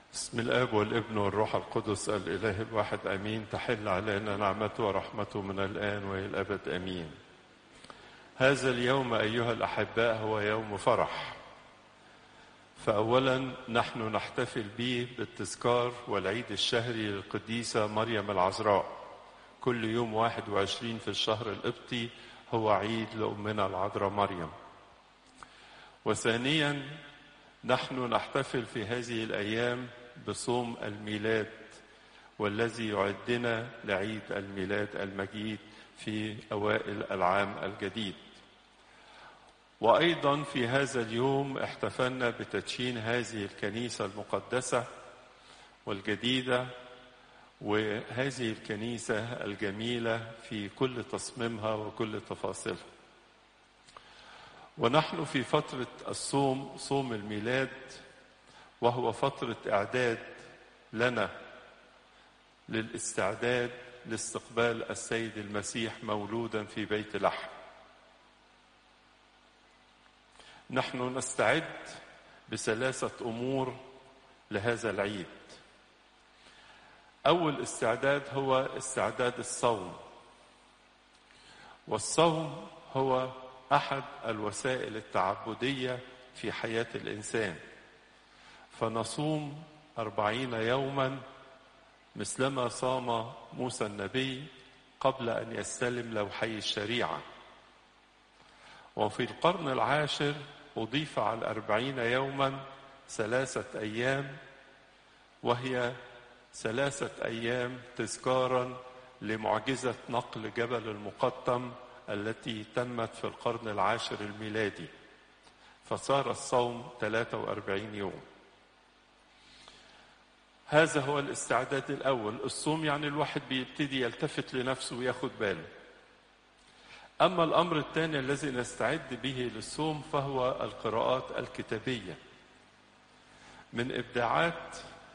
بسم الاب والابن والروح القدس الاله الواحد امين تحل علينا نعمته ورحمته من الان والى الابد امين هذا اليوم ايها الاحباء هو يوم فرح فاولا نحن نحتفل به بالتذكار والعيد الشهري للقديسه مريم العذراء كل يوم 21 في الشهر القبطي هو عيد لامنا العذراء مريم وثانيا نحن نحتفل في هذه الايام بصوم الميلاد والذي يعدنا لعيد الميلاد المجيد في اوائل العام الجديد وايضا في هذا اليوم احتفلنا بتدشين هذه الكنيسه المقدسه والجديده وهذه الكنيسه الجميله في كل تصميمها وكل تفاصيلها ونحن في فتره الصوم صوم الميلاد وهو فتره اعداد لنا للاستعداد لاستقبال السيد المسيح مولودا في بيت لحم نحن نستعد بثلاثه امور لهذا العيد اول استعداد هو استعداد الصوم والصوم هو احد الوسائل التعبديه في حياه الانسان فنصوم أربعين يوما مثلما صام موسى النبي قبل أن يستلم لوحي الشريعة وفي القرن العاشر أضيف على الأربعين يوما ثلاثة أيام وهي ثلاثة أيام تذكارا لمعجزة نقل جبل المقطم التي تمت في القرن العاشر الميلادي فصار الصوم 43 يوم هذا هو الاستعداد الأول الصوم يعني الواحد بيبتدي يلتفت لنفسه وياخد باله أما الأمر الثاني الذي نستعد به للصوم فهو القراءات الكتابية من إبداعات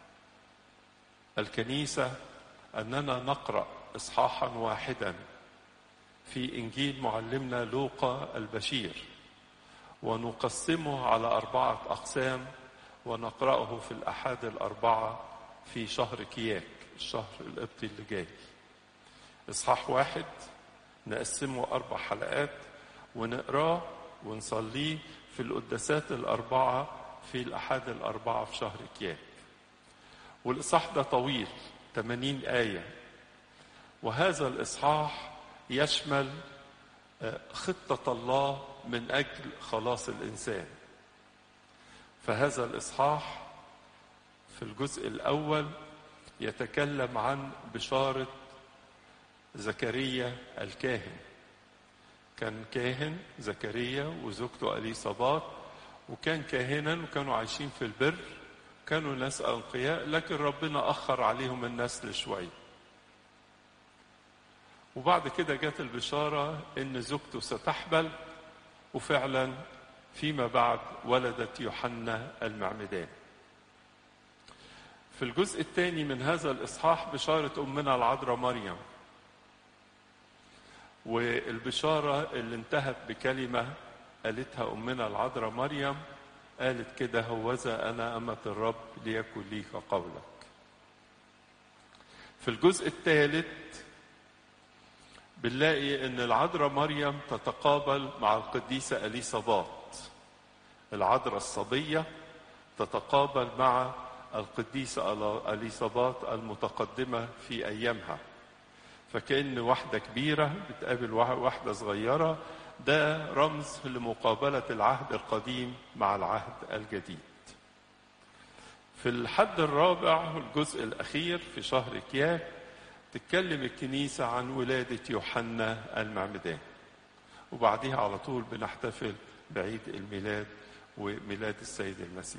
الكنيسة أننا نقرأ إصحاحا واحدا في إنجيل معلمنا لوقا البشير ونقسمه على أربعة أقسام ونقرأه في الأحاد الأربعة في شهر كياك الشهر القبطي اللي جاي إصحاح واحد نقسمه أربع حلقات ونقراه ونصليه في القداسات الأربعة في الأحاد الأربعة في شهر كياك والإصحاح ده طويل 80 آية وهذا الإصحاح يشمل خطة الله من أجل خلاص الإنسان فهذا الإصحاح في الجزء الأول يتكلم عن بشارة زكريا الكاهن كان كاهن زكريا وزوجته أليصابات وكان كاهنا وكانوا عايشين في البر كانوا ناس أنقياء لكن ربنا أخر عليهم النسل شوية وبعد كده جت البشارة إن زوجته ستحبل وفعلا فيما بعد ولدت يوحنا المعمدان في الجزء الثاني من هذا الإصحاح بشارة أمنا العذراء مريم والبشارة اللي انتهت بكلمة قالتها أمنا العذراء مريم قالت كده هوذا أنا أمة الرب ليكن لي كقولك في الجزء الثالث بنلاقي ان العذراء مريم تتقابل مع القديسة أليصابات العذراء الصبية تتقابل مع القديسة أليصابات المتقدمة في أيامها فكأن واحدة كبيرة بتقابل واحدة صغيرة ده رمز لمقابلة العهد القديم مع العهد الجديد في الحد الرابع الجزء الأخير في شهر كياك تتكلم الكنيسة عن ولادة يوحنا المعمدان وبعديها على طول بنحتفل بعيد الميلاد وميلاد السيد المسيح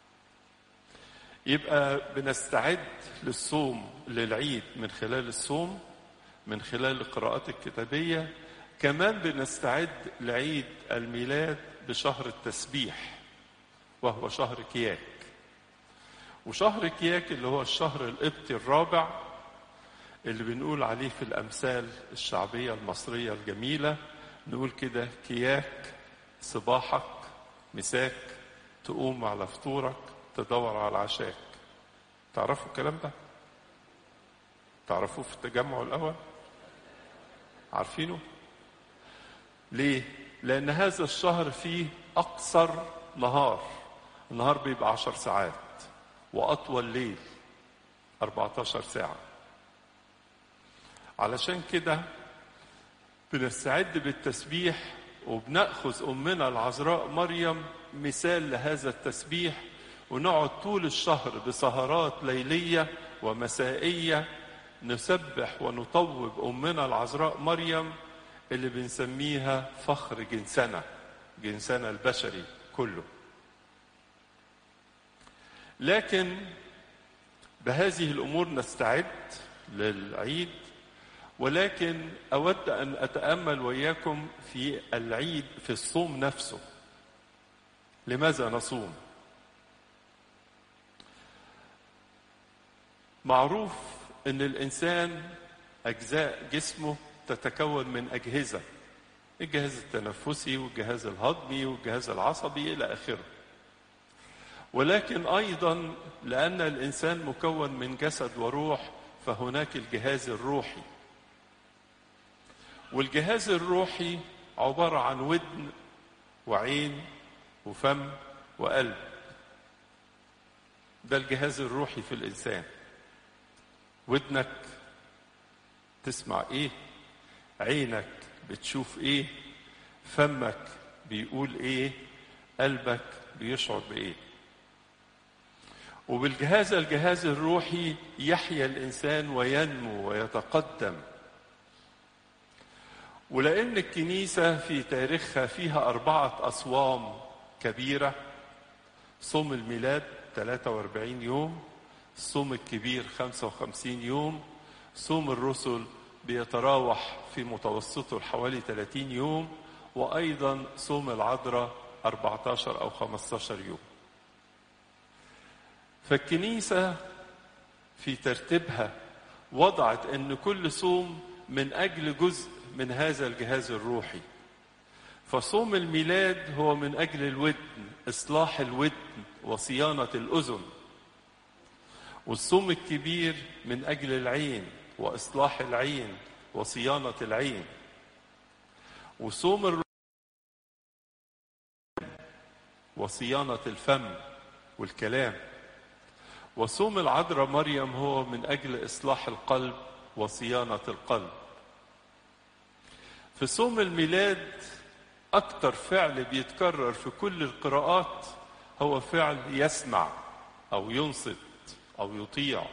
يبقى بنستعد للصوم للعيد من خلال الصوم من خلال القراءات الكتابية كمان بنستعد لعيد الميلاد بشهر التسبيح وهو شهر كياك وشهر كياك اللي هو الشهر القبطي الرابع اللي بنقول عليه في الأمثال الشعبية المصرية الجميلة نقول كده كياك صباحك مساك تقوم على فطورك تدور على عشاك تعرفوا الكلام ده تعرفوه في التجمع الأول عارفينه ليه لأن هذا الشهر فيه أقصر نهار النهار بيبقى عشر ساعات وأطول ليل 14 ساعة علشان كده بنستعد بالتسبيح وبنأخذ أمنا العذراء مريم مثال لهذا التسبيح ونقعد طول الشهر بسهرات ليلية ومسائية نسبح ونطوب أمنا العذراء مريم اللي بنسميها فخر جنسنا جنسنا البشري كله لكن بهذه الامور نستعد للعيد ولكن اود ان اتامل وياكم في العيد في الصوم نفسه لماذا نصوم معروف ان الانسان اجزاء جسمه تتكون من اجهزه الجهاز التنفسي والجهاز الهضمي والجهاز العصبي الى اخره ولكن ايضا لان الانسان مكون من جسد وروح فهناك الجهاز الروحي والجهاز الروحي عباره عن ودن وعين وفم وقلب ده الجهاز الروحي في الانسان ودنك تسمع ايه عينك بتشوف ايه فمك بيقول ايه قلبك بيشعر بايه وبالجهاز الجهاز الروحي يحيا الانسان وينمو ويتقدم ولان الكنيسه في تاريخها فيها اربعه اصوام كبيره صوم الميلاد 43 يوم الصوم الكبير 55 يوم صوم الرسل بيتراوح في متوسطه حوالي 30 يوم وايضا صوم العذراء 14 او 15 يوم فالكنيسه في ترتيبها وضعت ان كل صوم من اجل جزء من هذا الجهاز الروحي فصوم الميلاد هو من اجل الودن اصلاح الودن وصيانه الاذن والصوم الكبير من اجل العين واصلاح العين وصيانه العين وصوم الر... وصيانه الفم والكلام وصوم العذراء مريم هو من اجل اصلاح القلب وصيانه القلب في صوم الميلاد اكتر فعل بيتكرر في كل القراءات هو فعل يسمع او ينصت او يطيع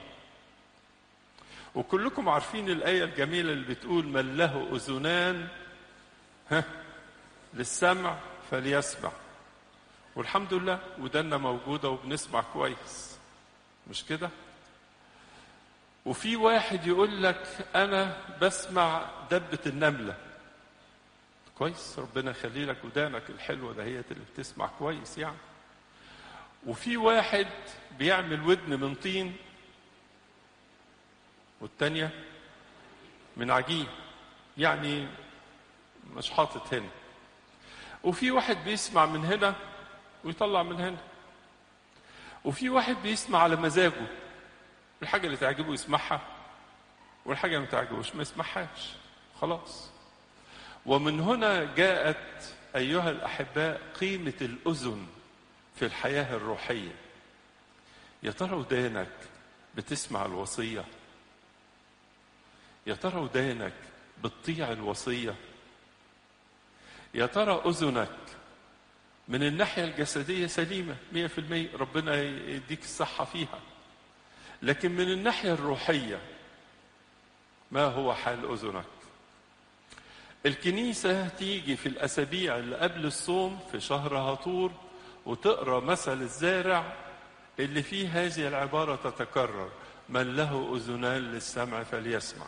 وكلكم عارفين الايه الجميله اللي بتقول من له اذنان ها للسمع فليسمع والحمد لله ودنا موجوده وبنسمع كويس مش كده وفي واحد يقول لك انا بسمع دبه النمله كويس ربنا يخلي لك ودانك الحلوه دهيت اللي بتسمع كويس يعني وفي واحد بيعمل ودن من طين والتانية من عجين يعني مش حاطط هنا وفي واحد بيسمع من هنا ويطلع من هنا وفي واحد بيسمع على مزاجه الحاجة اللي تعجبه يسمعها والحاجة اللي ما تعجبوش ما يسمعهاش خلاص ومن هنا جاءت أيها الأحباء قيمة الأذن في الحياة الروحية يا ترى ودانك بتسمع الوصية يا ترى ودانك بتطيع الوصية يا ترى أذنك من الناحية الجسدية سليمة مية في المية ربنا يديك الصحة فيها لكن من الناحية الروحية ما هو حال أذنك الكنيسة تيجي في الأسابيع اللي قبل الصوم في شهر هطور وتقرا مثل الزارع اللي فيه هذه العبارة تتكرر من له أذنان للسمع فليسمع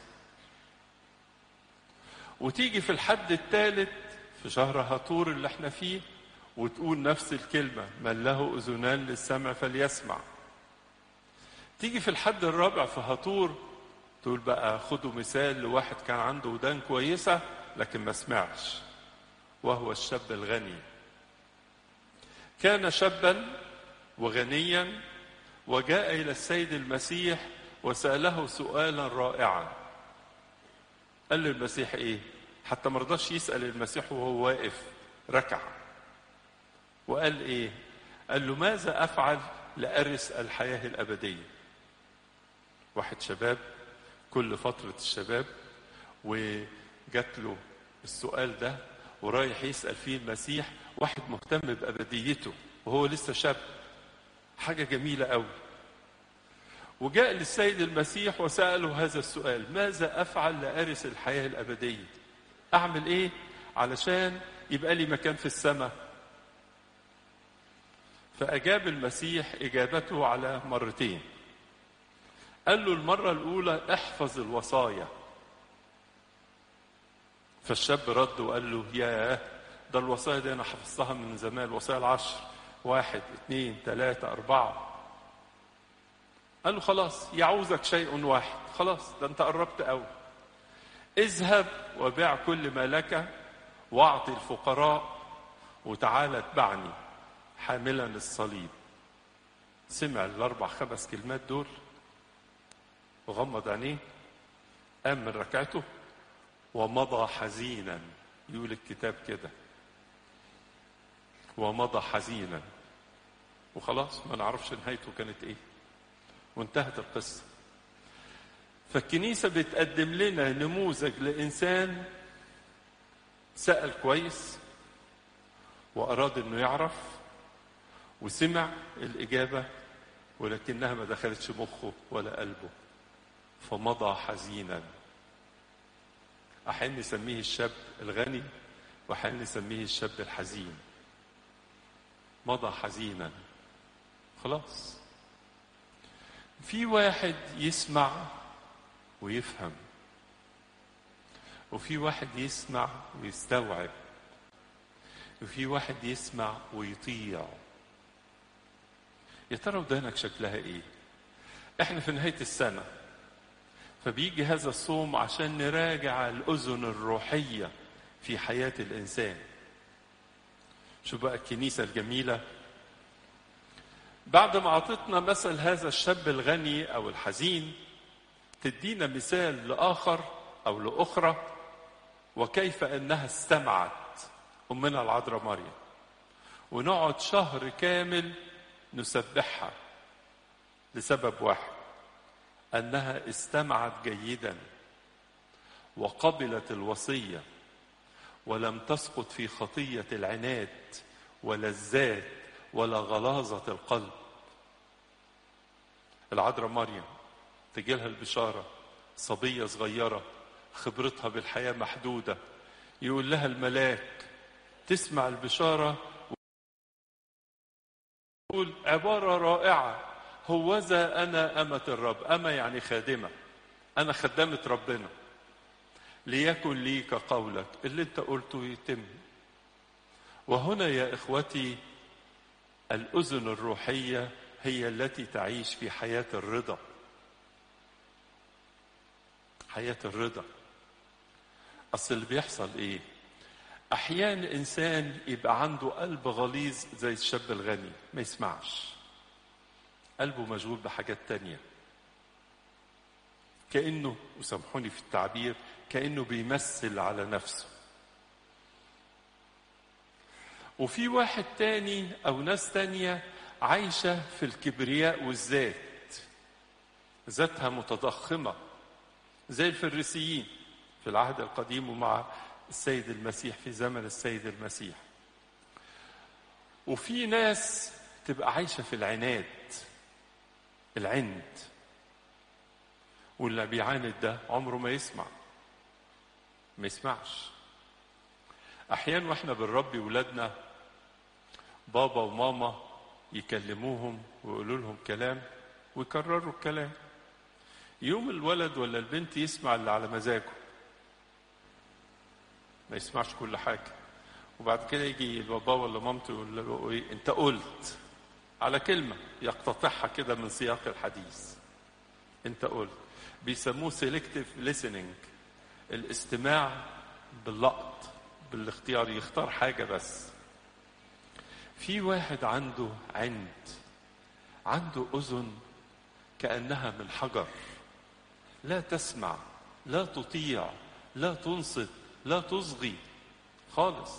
وتيجي في الحد الثالث في شهر هطور اللي احنا فيه وتقول نفس الكلمة من له أذنان للسمع فليسمع تيجي في الحد الرابع في هطور تقول بقى خدوا مثال لواحد كان عنده ودان كويسة لكن ما سمعش وهو الشاب الغني كان شابا وغنيا وجاء إلى السيد المسيح وسأله سؤالا رائعا قال له المسيح إيه حتى ما رضاش يسأل المسيح وهو واقف ركع وقال إيه قال له ماذا أفعل لأرث الحياة الأبدية واحد شباب كل فترة الشباب وجات له السؤال ده ورايح يسأل فيه المسيح واحد مهتم بأبديته وهو لسه شاب حاجة جميلة قوي وجاء للسيد المسيح وسأله هذا السؤال ماذا أفعل لأرث الحياة الأبدية أعمل إيه علشان يبقى لي مكان في السماء فأجاب المسيح إجابته على مرتين قال له المرة الأولى احفظ الوصايا فالشاب رد وقال له يا ده الوصايا دي أنا حفظتها من زمان الوصايا العشر واحد اثنين ثلاثة أربعة قال له خلاص يعوزك شيء واحد خلاص ده أنت قربت قوي اذهب وبيع كل ما لك واعطي الفقراء وتعالى اتبعني حاملا الصليب سمع الاربع خمس كلمات دول وغمض عينيه قام من ركعته ومضى حزينا يقول الكتاب كده ومضى حزينا وخلاص ما نعرفش نهايته كانت ايه وانتهت القصه فالكنيسه بتقدم لنا نموذج لانسان سال كويس واراد انه يعرف وسمع الاجابه ولكنها ما دخلتش مخه ولا قلبه فمضى حزينا احيانا نسميه الشاب الغني واحيانا نسميه الشاب الحزين مضى حزينا خلاص في واحد يسمع ويفهم وفي واحد يسمع ويستوعب وفي واحد يسمع ويطيع يا ترى ودانك شكلها ايه احنا في نهايه السنه فبيجي هذا الصوم عشان نراجع الاذن الروحيه في حياه الانسان شو بقى الكنيسه الجميله بعد ما اعطتنا مثل هذا الشاب الغني او الحزين تدينا مثال لاخر او لاخرى وكيف انها استمعت امنا العذراء مريم ونقعد شهر كامل نسبحها لسبب واحد انها استمعت جيدا وقبلت الوصيه ولم تسقط في خطيه العناد ولا الذات ولا غلاظه القلب العذراء مريم تجيلها البشاره صبيه صغيره خبرتها بالحياه محدوده يقول لها الملاك تسمع البشاره تقول عباره رائعه هوذا انا امه الرب اما يعني خادمه انا خدامه ربنا ليكن لي كقولك اللي انت قلته يتم وهنا يا اخوتي الاذن الروحيه هي التي تعيش في حياه الرضا حياه الرضا اصل اللي بيحصل ايه احيانا انسان يبقى عنده قلب غليظ زي الشاب الغني ما يسمعش قلبه مشغول بحاجات تانية كأنه وسامحوني في التعبير كأنه بيمثل على نفسه وفي واحد تاني أو ناس تانية عايشة في الكبرياء والذات ذاتها متضخمة زي الفريسيين في العهد القديم ومع السيد المسيح في زمن السيد المسيح وفي ناس تبقى عايشة في العناد العند واللي بيعاند ده عمره ما يسمع ما يسمعش احيانا واحنا بنربي ولادنا بابا وماما يكلموهم ويقولوا لهم كلام ويكرروا الكلام يوم الولد ولا البنت يسمع اللي على مزاجه ما يسمعش كل حاجه وبعد كده يجي البابا ولا مامته يقول له ايه انت قلت على كلمة يقتطعها كده من سياق الحديث انت قلت بيسموه selective listening الاستماع باللقط بالاختيار يختار حاجة بس في واحد عنده عند عنده اذن كانها من حجر لا تسمع لا تطيع لا تنصت لا تصغي خالص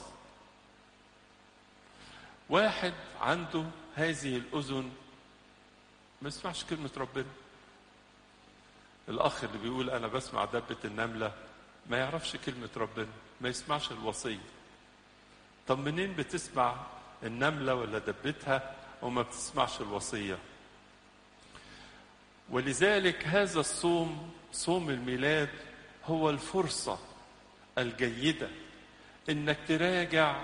واحد عنده هذه الاذن ما يسمعش كلمه ربنا الاخ اللي بيقول انا بسمع دبه النمله ما يعرفش كلمه ربنا ما يسمعش الوصيه طب منين بتسمع النمله ولا دبتها وما بتسمعش الوصيه ولذلك هذا الصوم صوم الميلاد هو الفرصه الجيده انك تراجع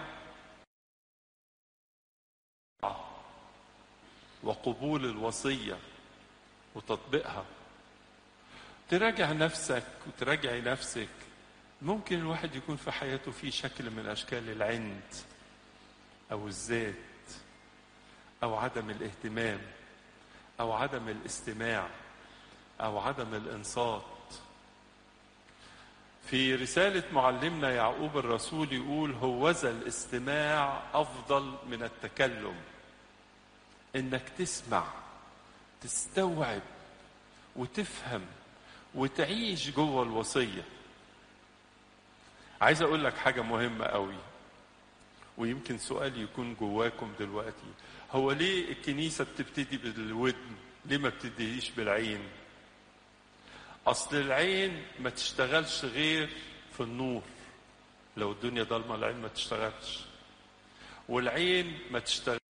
وقبول الوصيه وتطبيقها تراجع نفسك وتراجعي نفسك ممكن الواحد يكون في حياته في شكل من اشكال العند او الذات او عدم الاهتمام او عدم الاستماع او عدم الانصات في رسالة معلمنا يعقوب الرسول يقول هوذا الاستماع أفضل من التكلم إنك تسمع تستوعب وتفهم وتعيش جوه الوصية عايز أقول لك حاجة مهمة قوي ويمكن سؤال يكون جواكم دلوقتي هو ليه الكنيسة بتبتدي بالودن ليه ما بتبتديش بالعين اصل العين ما تشتغلش غير في النور لو الدنيا ضلمه العين ما تشتغلش والعين ما تشتغل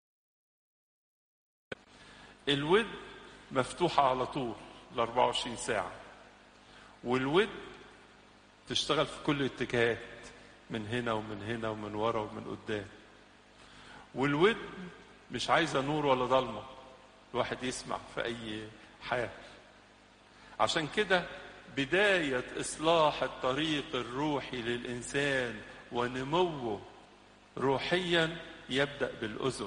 الود مفتوحة على طول ال 24 ساعة والود تشتغل في كل الاتجاهات من هنا ومن هنا ومن ورا ومن قدام والود مش عايزة نور ولا ضلمة الواحد يسمع في أي حال عشان كده بداية إصلاح الطريق الروحي للإنسان ونموه روحيا يبدأ بالأذن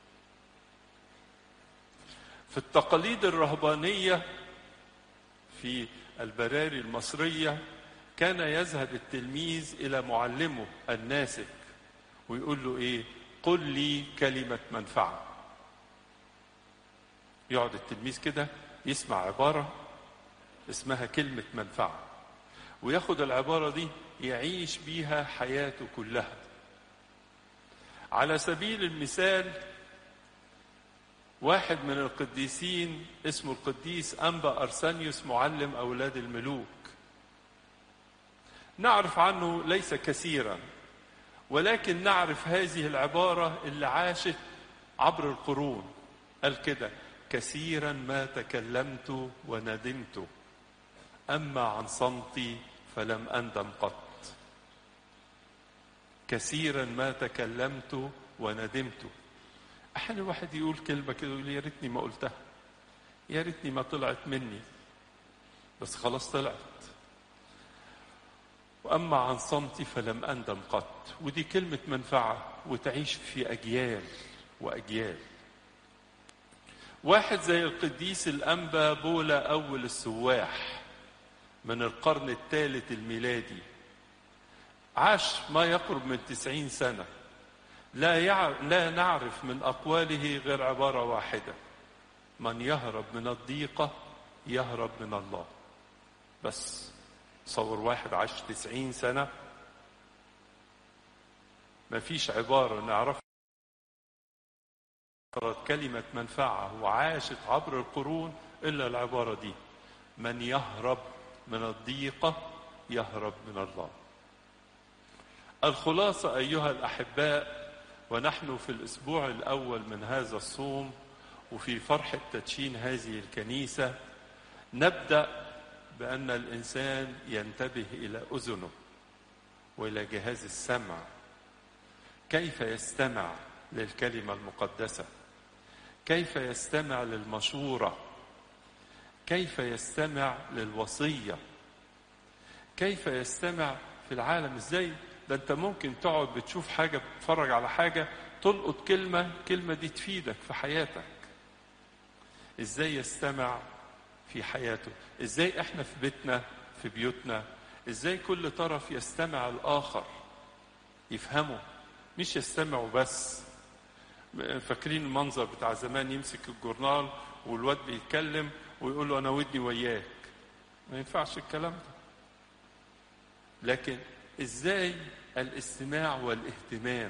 في التقاليد الرهبانية في البراري المصرية كان يذهب التلميذ إلى معلمه الناسك ويقول له إيه قل لي كلمة منفعة يقعد التلميذ كده يسمع عبارة اسمها كلمة منفعة وياخد العبارة دي يعيش بيها حياته كلها على سبيل المثال واحد من القديسين اسمه القديس أنبا أرسانيوس معلم أولاد الملوك نعرف عنه ليس كثيرا ولكن نعرف هذه العبارة اللي عاشت عبر القرون قال كده كثيرا ما تكلمت وندمت أما عن صمتي فلم أندم قط كثيرا ما تكلمت وندمت أحيانا الواحد يقول كلمة كده يقول يا ريتني ما قلتها يا ريتني ما طلعت مني بس خلاص طلعت وأما عن صمتي فلم أندم قط ودي كلمة منفعة وتعيش في أجيال وأجيال واحد زي القديس الأنبا بولا أول السواح من القرن الثالث الميلادي عاش ما يقرب من تسعين سنة لا, يع... لا نعرف من أقواله غير عبارة واحدة من يهرب من الضيقة يهرب من الله بس تصور واحد عاش تسعين سنة ما فيش عبارة نعرف كلمة منفعة وعاشت عبر القرون إلا العبارة دي من يهرب من الضيقة يهرب من الله الخلاصة أيها الأحباء ونحن في الأسبوع الأول من هذا الصوم وفي فرحة تدشين هذه الكنيسة نبدأ بأن الإنسان ينتبه إلى أذنه وإلى جهاز السمع كيف يستمع للكلمة المقدسة كيف يستمع للمشورة كيف يستمع للوصية كيف يستمع في العالم ازاي ده انت ممكن تقعد بتشوف حاجة بتتفرج على حاجة تلقط كلمة كلمة دي تفيدك في حياتك ازاي يستمع في حياته ازاي احنا في بيتنا في بيوتنا ازاي كل طرف يستمع الاخر يفهمه مش يستمع بس فاكرين المنظر بتاع زمان يمسك الجورنال والواد بيتكلم ويقول له انا ودي وياك ما ينفعش الكلام ده لكن ازاي الاستماع والاهتمام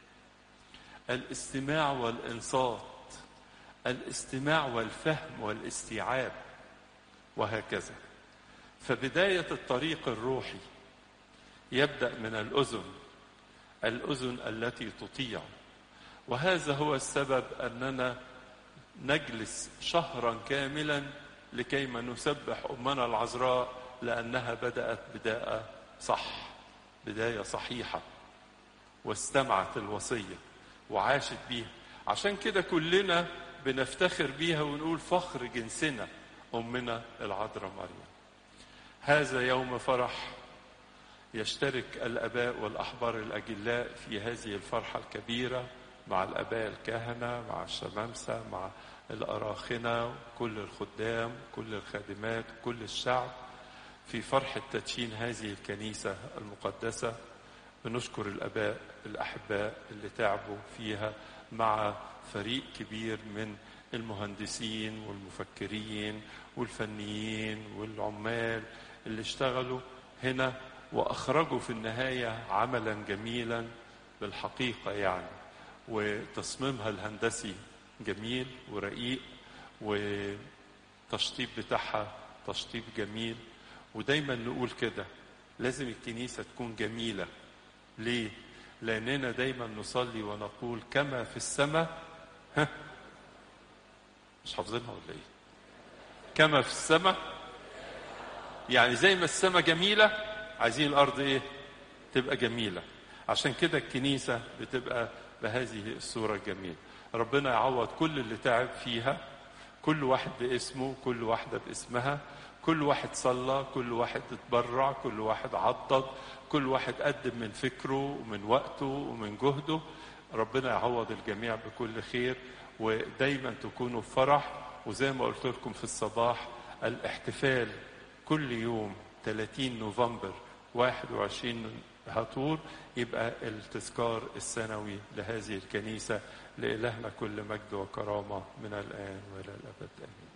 الاستماع والانصات الاستماع والفهم والاستيعاب وهكذا فبدايه الطريق الروحي يبدا من الاذن الاذن التي تطيع وهذا هو السبب اننا نجلس شهرا كاملا لكيما نسبح امنا العذراء لانها بدات بدايه صح بدايه صحيحه واستمعت الوصيه وعاشت بيها عشان كده كلنا بنفتخر بيها ونقول فخر جنسنا امنا العذراء مريم هذا يوم فرح يشترك الاباء والاحبار الاجلاء في هذه الفرحه الكبيره مع الاباء الكهنه مع الشمامسه مع الاراخنه كل الخدام كل الخادمات كل الشعب في فرحه تدشين هذه الكنيسه المقدسه بنشكر الاباء الاحباء اللي تعبوا فيها مع فريق كبير من المهندسين والمفكرين والفنيين والعمال اللي اشتغلوا هنا واخرجوا في النهايه عملا جميلا بالحقيقه يعني وتصميمها الهندسي جميل ورقيق والتشطيب بتاعها تشطيب جميل ودايما نقول كده لازم الكنيسه تكون جميله ليه لاننا دايما نصلي ونقول كما في السماء ها مش حافظينها ولا ايه كما في السماء يعني زي ما السماء جميله عايزين الارض ايه تبقى جميله عشان كده الكنيسه بتبقى بهذه الصوره الجميله ربنا يعوض كل اللي تعب فيها كل واحد باسمه كل واحده باسمها كل واحد صلى كل واحد اتبرع كل واحد عضد كل واحد قدم من فكره ومن وقته ومن جهده ربنا يعوض الجميع بكل خير ودايما تكونوا في فرح وزي ما قلت لكم في الصباح الاحتفال كل يوم 30 نوفمبر 21 هطور يبقى التذكار السنوي لهذه الكنيسة لإلهنا كل مجد وكرامة من الآن وإلى الأبد آمين